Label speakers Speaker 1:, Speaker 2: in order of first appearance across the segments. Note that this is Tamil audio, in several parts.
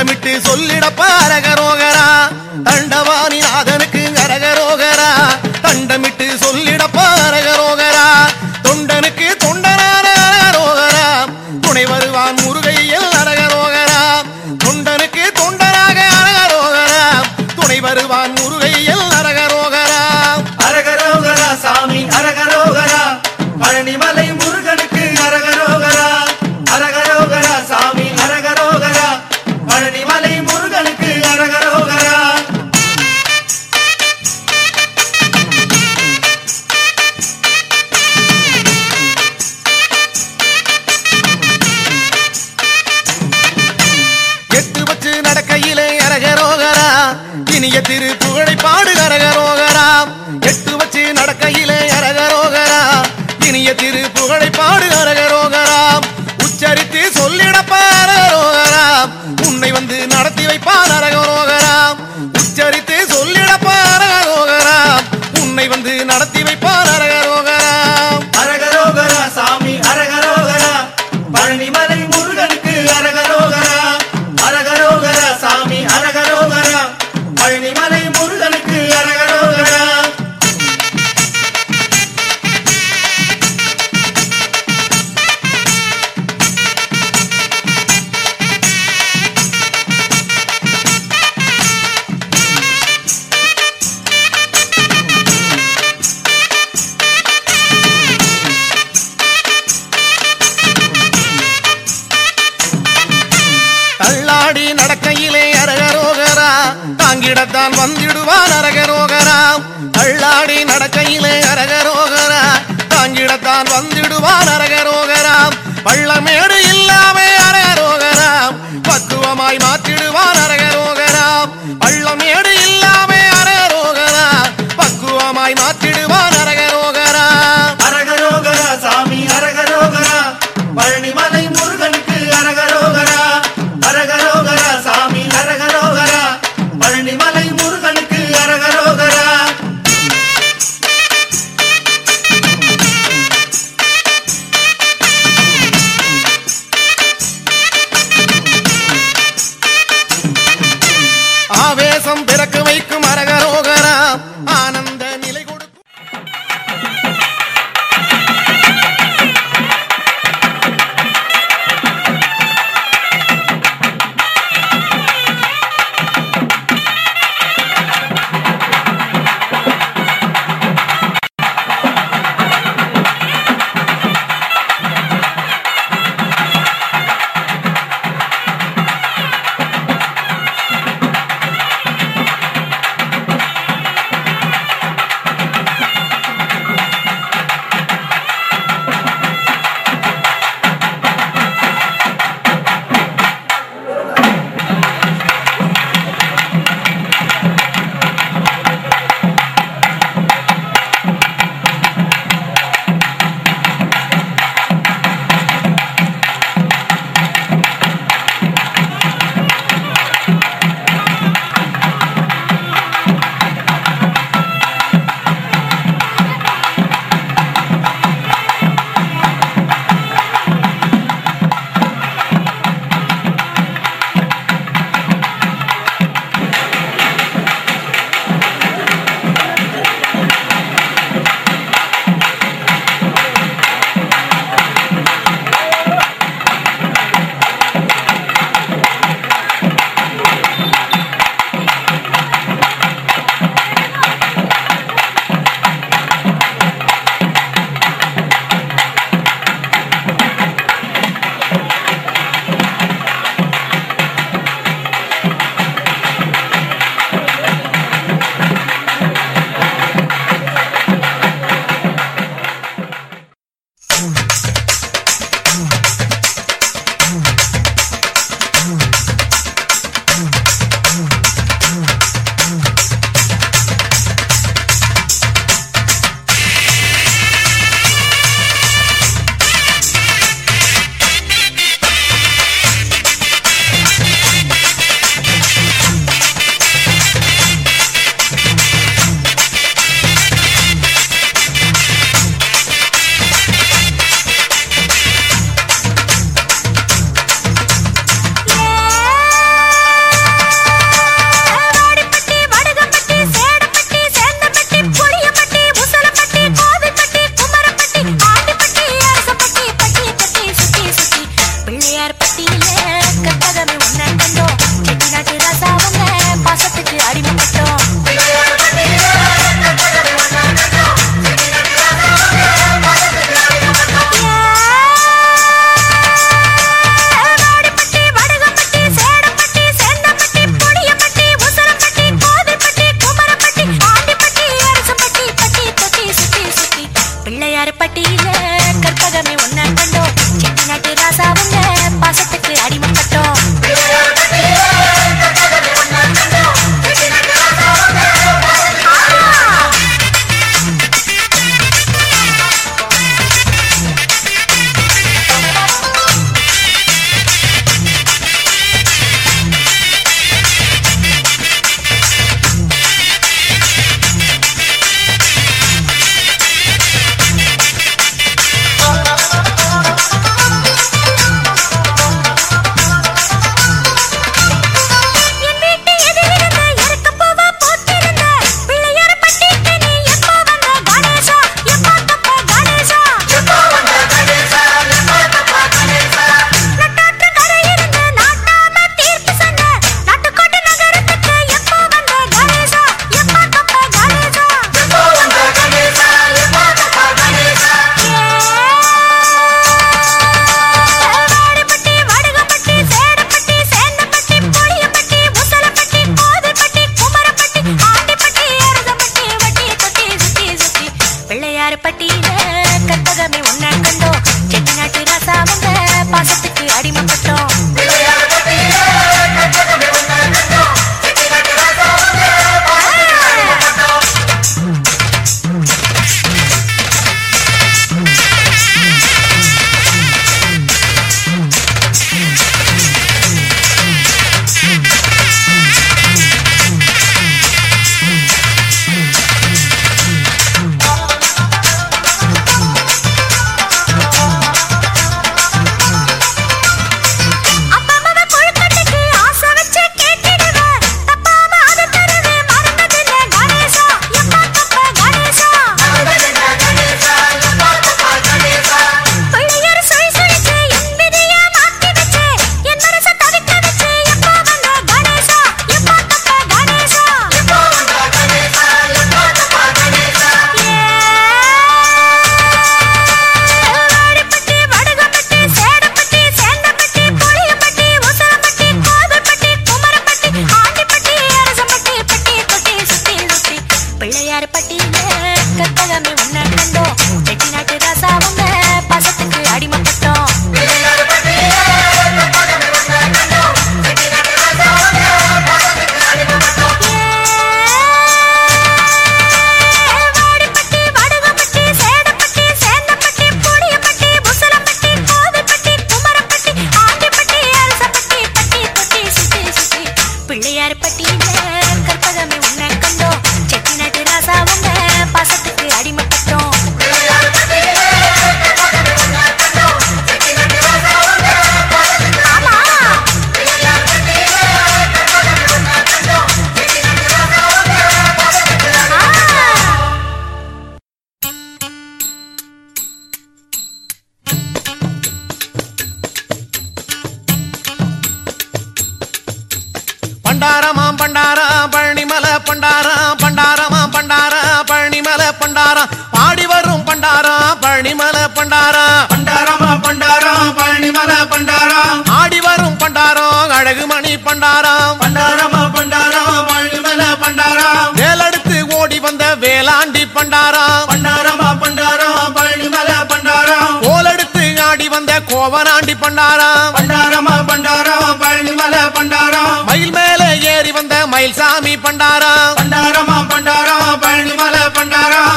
Speaker 1: தண்டமிட்டு சொல்லிடப்பா அரகரோகரா தண்டவாணி நாதனுக்கு அரகரோகரா தண்டமிட்டு சொல்லிடப்பா அரகரோகரா தொண்டனுக்கு தொண்டனான அரகரோகரா துணை வருவான் முருகையில் அரகரோகரா தொண்டனுக்கு தொண்டனாக அரகரோகரா துணை வருவான் முருகையில் அரகரோகரா
Speaker 2: அரகரோகரா சாமி அரகரோகரா பழனிமலை முருகனுக்கு அரகரோகரா அரகரோகரா சாமி அரகரோகரா பழனிமலை முருகனுக்கு அரகரோகரா
Speaker 1: எட்டு வச்சு நடக்கையிலே அரகரோகரா இனிய திரு புகழை பாடு அரகரோகரா எட்டு வச்சு நடக்கையிலே அரகரோகரா இனிய திரு புகழை பாடு அரகரோகரா உச்சரித்து சொல்லிடப்பா அரகரோகரா உன்னை வந்து நடத்தி வைப்பான் அரகரோகரா உச்சரித்து சொல்லிடப்பா அரகரோகரா உன்னை வந்து நடத்தி வைப்பான் அரகரோகரா
Speaker 2: அரகரோகரா சாமி அரகரோகரா பழனிமலை முருகனுக்கு அரகரோகரா அரகரோகரா சாமி அரகரோகரா பழனிமலை முருகனுக்கு அரகரோகரா
Speaker 1: தள்ளாடி நடக்கையிலே அரகரோகரா தாங்கிடத்தான் வந்திடுவான் அரகரோகரா தள்ளாடி நடக்கையிலே அரகரோகரா தாங்கிடத்தான் வந்திடுவான் அரகரோகரா பள்ளமேடு இல்லாமே அரகரோகரா பக்குவமாய் மாற்றிடுவான் அரகரோகரா பள்ளமேடு இல்லாமே அரகரோகரா பக்குவமாய் மாற்றிடுவான் அரகரோகரா
Speaker 2: அரகரோகரா சாமி அரகரோகரா பழனிமலை முருகனுக்கு அரகரோகரா அரகரோகரா சாமி அரகரோகரா பழனிமலை முருகனுக்கு அரகரோகரா
Speaker 1: ஆவேசம் பிறக்க வைக்கும் அரகரோகரா ஆனந்த நிலை கொடுக்கும்
Speaker 3: பிள்ளையார்பட்டியில கற்பகமே ஒன்ன கண்டோம் செட்டிநாட்டு ராசாவுங்க பாசத்துக்கு அடிமைப்பட்டோம் என் வீட்டு எதிரிருந்த எருக்கப் பூவா பூத்திருந்த பிள்ளையார்பட்டிக்கு நீ எப்போ வந்த கணேசா? எப்போ தப்ப கணேசா? நட்டாற்று கரையிருந்து நாட்டாம தீர்ப்பு சொன்ன நாட்டுக்கோட்டை நகரத்துக்கு எப்போ வந்த கணேசா? எப்போ தப்ப கணேசா? வாடிப்பட்டி, வடுகப்பட்டி, சேடப்பட்டி, சேந்தப்பட்டி, புளியப்பட்டி, முசலப்பட்டி, கோதைப்பட்டி, குமரப்பட்டி, ஆண்டிப்பட்டி, எருதப்பட்டி, வட்டி, தொட்டி, சுத்தி, சுத்தி. பிள்ளையார்பட்டியில கற்பகமே ஒன்ன கண்டோம் செட்டிநாட்டு ராசாவுங்க பாசத்துக்கு அடிமைப்பட்டோம் அப்பா அம்மாவை கொழுக்கட்டைக்கு ஆசை வச்சு கேட்டிடுவேன். தப்பாம அதை தருவே மறந்ததில்லை கணேசா. எப்பா தப்ப கணேசா? பிள்ளையார் சுழி சுழிச்சு என் விதிய மாத்தி வச்சு, என் மனச தவிக்க வச்சு, எப்பா வந்த கணேசா? எப்பா தப்ப கணேசா? வாடிப்பட்டி, வடுகப்பட்டி, சேடப்பட்டி, சேந்தப்பட்டி, புளியப்பட்டி, உசலப்பட்டி, கோதைப்பட்டி, குமரப்பட்டி, ஆண்டிப்பட்டி, அரசம்பட்டி, பட்டி, தொட்டி, சுத்தி, சுத்தி. பிள்ளையார்பட்டியில கற்பகமே உன்னை கண்டோம் செட்டிநாட்டு ராசாவுங்க பாசத்துக்கு அடிமைப்பட்டோம் வாடிப்பட்டி, வடுகப்பட்டி, சேடப்பட்டி, சேந்தப்பட்டி, புளியப்பட்டி, முசலப்பட்டி, கோதைப்பட்டி, குமரப்பட்டி, ஆண்டிப்பட்டி, அரசம்பட்டி, பட்டி, தொட்டி, சுத்தி, சுத்தி. பிள்ளையார்பட்டியில கற்பகமே உன்னை கண்டோம் செட்டிநாட்டு ராசாவுங்க பாசத்துக்கு அடிமைப்பட்டோம் ஆமா ஆ
Speaker 1: பண்டாரமாம் பண்டாரா பழனிமலை பண்டாரா பண்டாரமாம் பண்டாரா பழனிமலை பண்டாரா பாடி வரும் பண்டாரா பழனிமலை பண்டாரா
Speaker 2: பண்டாரமா பண்டாரம் பழனிமலை பண்டாரம்
Speaker 1: ஆடி வரும் பண்டாரோ அழகுமணி பண்டாரா
Speaker 2: பண்டாரமா பண்டாரம் பழனிமலை பண்டாரம்
Speaker 1: வேலெடுத்து ஓடி வந்த வேலாண்டி பண்டாரா
Speaker 2: பண்டாரமா பண்டாரம் பழனிமலை பண்டாரம்
Speaker 1: கோலெடுத்து ஆடி வந்த கோவனாண்டி பண்டாரா
Speaker 2: பண்டாரமா பண்டாரம் பழனிமலை பண்டாரம்
Speaker 1: மயில் மேலே ஏறி வந்த மயில்சாமி பண்டாரா
Speaker 2: பண்டாரமா பண்டாரம் பழனிமலை பண்டாரம்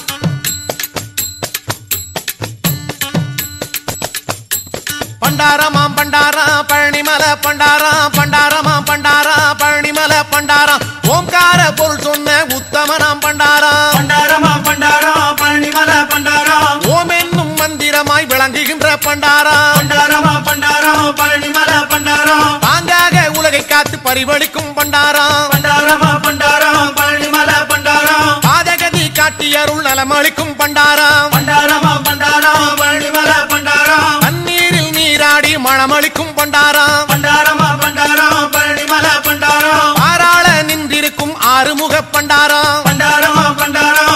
Speaker 1: பண்டாரமாம் பண்டாரா பழனிமலை பண்டாரா பண்டாரமாம் பண்டாரா பழனிமலை பண்டாரா ஓம்கார பொருள் சொன்ன உத்தமனாம் பண்டாரா
Speaker 2: பண்டாரமா பண்டாரம் பழனிமலை பண்டாரம்
Speaker 1: ஓம் என்னும் மந்திரமாய் விளங்குகின்ற பண்டாரா
Speaker 2: பண்டாரமா பண்டாரம் பழனிமலை பண்டாரம்
Speaker 1: பாங்காக உலகை காத்து பரிவளிக்கும் பண்டாரா
Speaker 2: பண்டாரமா பண்டாரம் பழனிமலை பண்டாரம்
Speaker 1: பாதகதி காட்டி அருள் நலமளிக்கும் பண்டாரா
Speaker 2: பண்டாரமா பண்டாரம் பழனிமலை பண்டாரம்
Speaker 1: தண்ணீரில் நீராடி மணமளிக்கும் பண்டாரா
Speaker 2: பண்டாரமா பண்டாரம் பழனிமலை பண்டாரம்
Speaker 1: பாராள நின்றிருக்கும் ஆறுமுக பண்டாரா
Speaker 2: பண்டாரமா பண்டாரம்